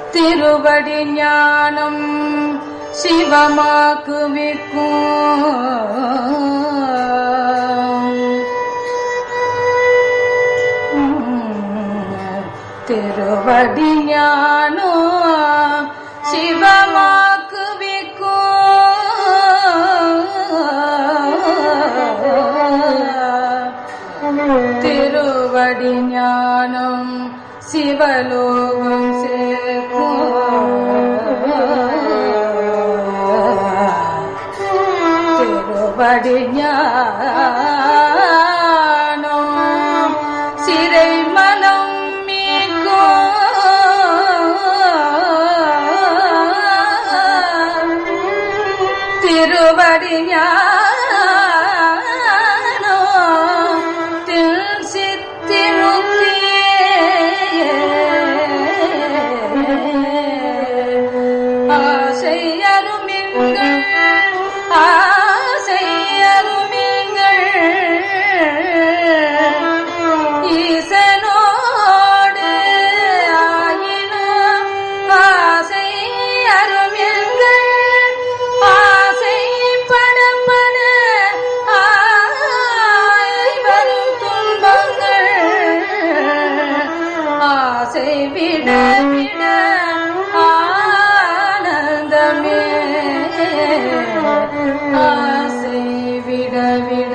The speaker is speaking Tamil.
திருவடி ஞானம் சிவமாக்குவிக்கும் திருவடி ஞானோ சிவமாக்குவிக்கும் திருவடி ஞானம் சிவலோகம் சேர்க்கும் திருவடி ஞானம் சிறை மனம் மீக்கும் திருவடி ஞானோ தில் சித்திருத்தியே ஆசை அருமிங்கள் ஆசை அருமிங்கள் ஈசனோடு ஆயினும் ஆசை அருமிங்கள் ஆசை படப்பட ஆய் வரும் துன்பங்கள் ஆசை விட விட ஆனந்தமே ஆசை விட விட